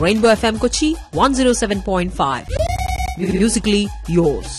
Rainbow FM Kochi 107.5. Musically yours.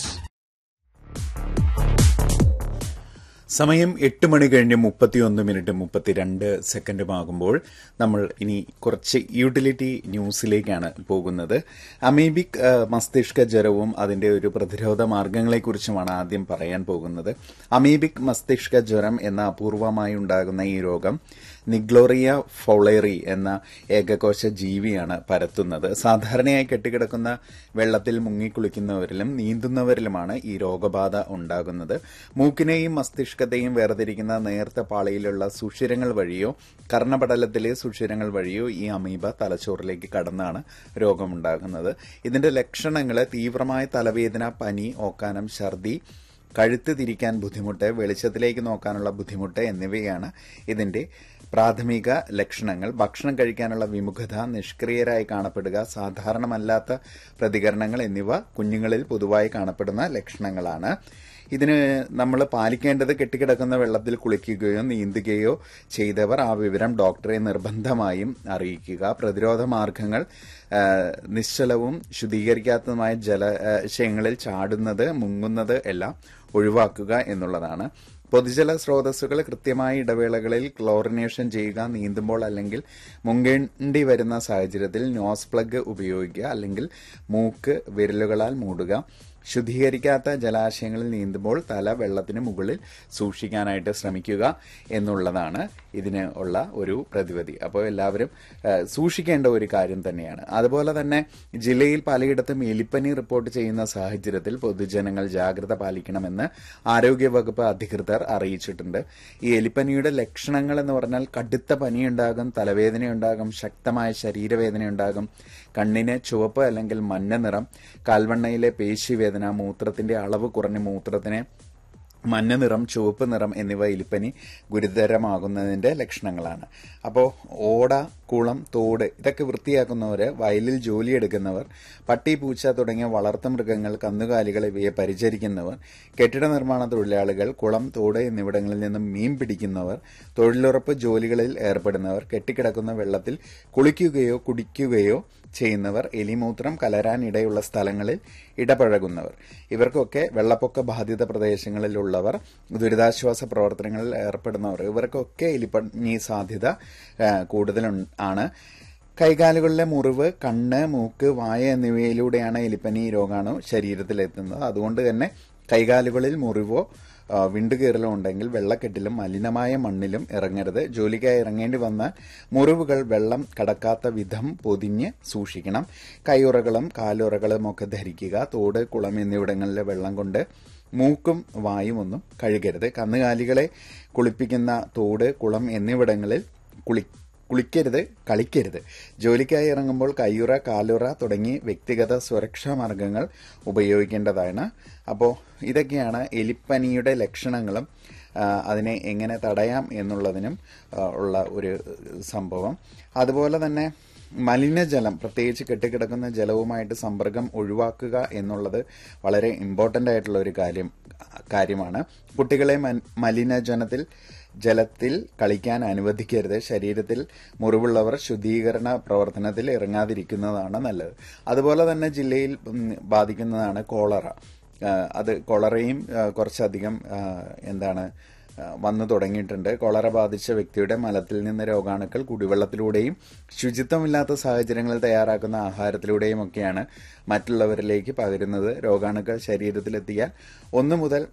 സമയം എട്ട് മണി കഴിഞ്ഞ് മുപ്പത്തിയൊന്ന് മിനിറ്റ് മുപ്പത്തിരണ്ട് സെക്കൻഡുമാകുമ്പോൾ നമ്മൾ ഇനി കുറച്ച് യൂട്ടിലിറ്റി ന്യൂസിലേക്കാണ് പോകുന്നത് അമീബിക് ആ, മസ്തിഷ്ക ജ്വരവും അതിന്റെ ഒരു പ്രതിരോധ മാർഗങ്ങളെക്കുറിച്ചുമാണ് ആദ്യം പറയാൻ പോകുന്നത് അമീബിക് മസ്തിഷ്ക ജ്വരം എന്ന അപൂർവമായി ഉണ്ടാകുന്ന ഈ രോഗം നിഗ്ലോറിയ ഫൗളേറി എന്ന ഏകകോശ ജീവിയാണ് പരത്തുന്നത് സാധാരണയായി കെട്ടിക്കിടക്കുന്ന വെള്ളത്തിൽ മുങ്ങിക്കുളിക്കുന്നവരിലും നീന്തുന്നവരിലുമാണ് ഈ രോഗബാധ ഉണ്ടാകുന്നത് മൂക്കിനെയും മസ്തിഷ്കത്തെയും വേർതിരിക്കുന്ന നേർത്ത പാളിയിലുള്ള സുഷിരങ്ങൾ വഴിയോ കർണപടലത്തിലെ സുഷിരങ്ങൾ വഴിയോ ഈ അമീബ തലച്ചോറിലേക്ക് കടന്നാണ് രോഗമുണ്ടാകുന്നത് ഇതിന്റെ ലക്ഷണങ്ങൾ തീവ്രമായ തലവേദന പനി ഓക്കാനം ഛർദി കഴുത്ത് തിരിക്കാൻ ബുദ്ധിമുട്ട് വെളിച്ചത്തിലേക്ക് നോക്കാനുള്ള ബുദ്ധിമുട്ട് എന്നിവയാണ് ഇതിന്റെ പ്രാഥമിക ലക്ഷണങ്ങൾ ഭക്ഷണം കഴിക്കാനുള്ള വിമുഖത നിഷ്ക്രിയരായി കാണപ്പെടുക സാധാരണമല്ലാത്ത പ്രതികരണങ്ങൾ എന്നിവ കുഞ്ഞുങ്ങളിൽ പൊതുവായി കാണപ്പെടുന്ന ലക്ഷണങ്ങളാണ് ഇതിന് നമ്മൾ പാലിക്കേണ്ടത് കെട്ടിക്കിടക്കുന്ന വെള്ളത്തിൽ കുളിക്കുകയോ നീന്തുകയോ ചെയ്തവർ ആ വിവരം ഡോക്ടറെ നിർബന്ധമായും അറിയിക്കുക പ്രതിരോധ മാർഗങ്ങൾ ആ, നിശ്ചലവും ശുദ്ധീകരിക്കാത്തതുമായ ജലാശയങ്ങളിൽ ചാടുന്നത് മുങ്ങുന്നത് എല്ലാം ഒഴിവാക്കുക എന്നുള്ളതാണ് പൊതുജല സ്രോതസ്സുകൾ കൃത്യമായ ഇടവേളകളിൽ ക്ലോറിനേഷൻ ചെയ്യുക നീന്തുമ്പോൾ അല്ലെങ്കിൽ മുങ്ങേണ്ടി വരുന്ന സാഹചര്യത്തിൽ നോസ് പ്ലഗ് ഉപയോഗിക്കുക അല്ലെങ്കിൽ മൂക്ക് വിരലുകളാൽ മൂടുക ശുദ്ധീകരിക്കാത്ത ജലാശയങ്ങളിൽ നീന്തുമ്പോൾ തല വെള്ളത്തിന് മുകളിൽ സൂക്ഷിക്കാനായിട്ട് ശ്രമിക്കുക എന്നുള്ളതാണ് ഇതിന് ഉള്ള ഒരു പ്രതിവിധി അപ്പോൾ എല്ലാവരും ആ, സൂക്ഷിക്കേണ്ട ഒരു കാര്യം തന്നെയാണ് അതുപോലെ തന്നെ ജില്ലയിൽ പലയിടത്തും എലിപ്പനി റിപ്പോർട്ട് ചെയ്യുന്ന സാഹചര്യത്തിൽ പൊതുജനങ്ങൾ ജാഗ്രത പാലിക്കണമെന്ന് ആരോഗ്യവകുപ്പ് അധികൃതർ അറിയിച്ചിട്ടുണ്ട് ഈ എലിപ്പനിയുടെ ലക്ഷണങ്ങൾ എന്ന് പറഞ്ഞാൽ കടുത്ത പനിയുണ്ടാകും തലവേദനയുണ്ടാകും ശക്തമായ ശരീരവേദനയുണ്ടാകും കണ്ണിന് ചുവപ്പ് അല്ലെങ്കിൽ മഞ്ഞ നിറം കാൽവണ്ണയിലെ പേശിവേദന മൂത്രത്തിന്റെ അളവ് കുറഞ്ഞ മൂത്രത്തിന് മഞ്ഞ നിറം ചുവപ്പ് നിറം എന്നിവ എലിപ്പനി ഗുരുതരമാകുന്നതിന്റെ ലക്ഷണങ്ങളാണ് അപ്പോൾ ഓട കുളം തോട് ഇതൊക്കെ വൃത്തിയാക്കുന്നവര് വയലിൽ ജോലിയെടുക്കുന്നവർ പട്ടി പൂച്ച തുടങ്ങിയ വളർത്തുമൃഗങ്ങൾ കന്നുകാലികൾ ഇവയെ പരിചരിക്കുന്നവർ കെട്ടിട നിർമ്മാണ തൊഴിലാളികൾ കുളം തോട് എന്നിവിടങ്ങളിൽ നിന്നും മീൻ പിടിക്കുന്നവർ തൊഴിലുറപ്പ് ജോലികളിൽ ഏർപ്പെടുന്നവർ കെട്ടിക്കിടക്കുന്ന വെള്ളത്തിൽ കുളിക്കുകയോ കുടിക്കുകയോ ചെയ്യുന്നവർ എലിമൂത്രം കലരാനിടയുള്ള സ്ഥലങ്ങളിൽ ഇടപഴകുന്നവർ ഇവർക്കൊക്കെ വെള്ളപ്പൊക്ക ബാധിത പ്രദേശങ്ങളിലുള്ളവർ ദുരിതാശ്വാസ പ്രവർത്തനങ്ങളിൽ ഏർപ്പെടുന്നവർ ഇവർക്കൊക്കെ എലിപ്പനി സാധ്യത ആ, കൂടുതൽ ആണ് കൈകാലുകളിലെ മുറിവ് കണ്ണ് മൂക്ക് വായ എന്നിവയിലൂടെയാണ് എലിപ്പനി രോഗാണു ശരീരത്തിലെത്തുന്നത് അതുകൊണ്ട് തന്നെ കൈകാലുകളിൽ മുറിവോ ആ, വിണ്ടുകീറലോ ഉണ്ടെങ്കിൽ വെള്ളക്കെട്ടിലും മലിനമായ മണ്ണിലും ഇറങ്ങരുത് ജോലിക്കായി ഇറങ്ങേണ്ടി വന്നാൽ മുറിവുകൾ വെള്ളം കടക്കാത്ത വിധം പൊതിഞ്ഞ് സൂക്ഷിക്കണം കൈയുറകളും കാലുറകളും ഒക്കെ ധരിക്കുക തോട് കുളം എന്നിവിടങ്ങളിലെ വെള്ളം കൊണ്ട് മൂക്കും വായും ഒന്നും കഴുകരുത് കന്നുകാലികളെ കുളിപ്പിക്കുന്ന തോട് കുളം എന്നിവിടങ്ങളിൽ കുളി കുളിക്കരുത് കളിക്കരുത് ജോലിക്കായി ഇറങ്ങുമ്പോൾ കയ്യുറ കാലുറ തുടങ്ങി വ്യക്തിഗത സുരക്ഷാ മാർഗങ്ങൾ ഉപയോഗിക്കേണ്ടതാണ് അപ്പോൾ ഇതൊക്കെയാണ് എലിപ്പനിയുടെ ലക്ഷണങ്ങളും ആ, അതിനെ എങ്ങനെ തടയാം എന്നുള്ളതിനും ആ, ഉള്ള ഒരു സംഭവം അതുപോലെ തന്നെ മലിനജലം പ്രത്യേകിച്ച് കെട്ടിക്കിടക്കുന്ന ജലവുമായിട്ട് സമ്പർക്കം ഒഴിവാക്കുക എന്നുള്ളത് വളരെ ഇമ്പോർട്ടൻ്റ് ആയിട്ടുള്ള ഒരു കാര്യം കാര്യമാണ് കുട്ടികളെ മൻ- മലിനജലത്തിൽ ജലത്തിൽ കളിക്കാൻ അനുവദിക്കരുത് ശരീരത്തിൽ മുറിവുള്ളവർ ശുദ്ധീകരണ പ്രവർത്തനത്തിൽ ഇറങ്ങാതിരിക്കുന്നതാണ് നല്ലത് അതുപോലെ തന്നെ ജില്ലയിൽ ഉം, ബാധിക്കുന്നതാണ് കോളറ ആ, അത് കൊളറയും ആ, കുറച്ചധികം ആ, എന്താണ് ആ, വന്നു തുടങ്ങിയിട്ടുണ്ട് കൊളറ ബാധിച്ച വ്യക്തിയുടെ മലത്തിൽ നിന്ന് രോഗാണുക്കൾ കുടിവെള്ളത്തിലൂടെയും ശുചിത്വമില്ലാത്ത സാഹചര്യങ്ങളിൽ തയ്യാറാക്കുന്ന ആഹാരത്തിലൂടെയും ഒക്കെയാണ് മറ്റുള്ളവരിലേക്ക് പകരുന്നത് രോഗാണുക്കൾ ശരീരത്തിലെത്തിയാൽ ഒന്നു മുതൽ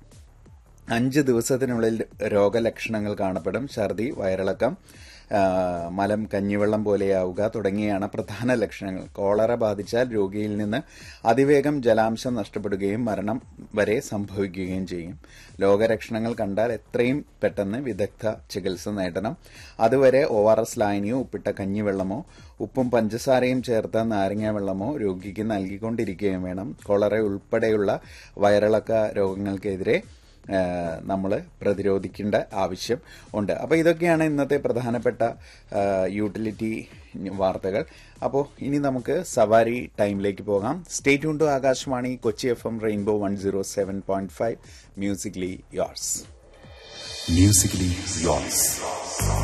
അഞ്ച് ദിവസത്തിനുള്ളിൽ രോഗലക്ഷണങ്ങൾ കാണപ്പെടും ഛർദി വയറിളക്കം ആ, മലം കഞ്ഞിവെള്ളം പോലെയാവുക തുടങ്ങിയാണ് പ്രധാന ലക്ഷണങ്ങൾ കോളറ ബാധിച്ചാൽ രോഗിയിൽ നിന്ന് അതിവേഗം ജലാംശം നഷ്ടപ്പെടുകയും മരണം വരെ സംഭവിക്കുകയും ചെയ്യും ലോകലക്ഷണങ്ങൾ കണ്ടാൽ എത്രയും പെട്ടെന്ന് വിദഗ്ധ ചികിത്സ നേടണം അതുവരെ ഒ ആർ എസ് ലായനിയോ ഉപ്പിട്ട കഞ്ഞിവെള്ളമോ ഉപ്പും പഞ്ചസാരയും ചേർത്ത നാരങ്ങ വെള്ളമോ രോഗിക്ക് നൽകിക്കൊണ്ടിരിക്കുകയും വേണം കോളറ ഉൾപ്പെടെയുള്ള വയറിളക്ക രോഗങ്ങൾക്കെതിരെ നമ്മൾ പ്രതിരോധിക്കേണ്ട ആവശ്യം ഉണ്ട് അപ്പോൾ ഇതൊക്കെയാണ് ഇന്നത്തെ പ്രധാനപ്പെട്ട ആ, യൂട്ടിലിറ്റി വാർത്തകൾ അപ്പോൾ ഇനി നമുക്ക് സവാരി ടൈമിലേക്ക് പോകാം stay tune to Akashvani Kochi F M rainbow one zero seven point five musically yours Musically yours.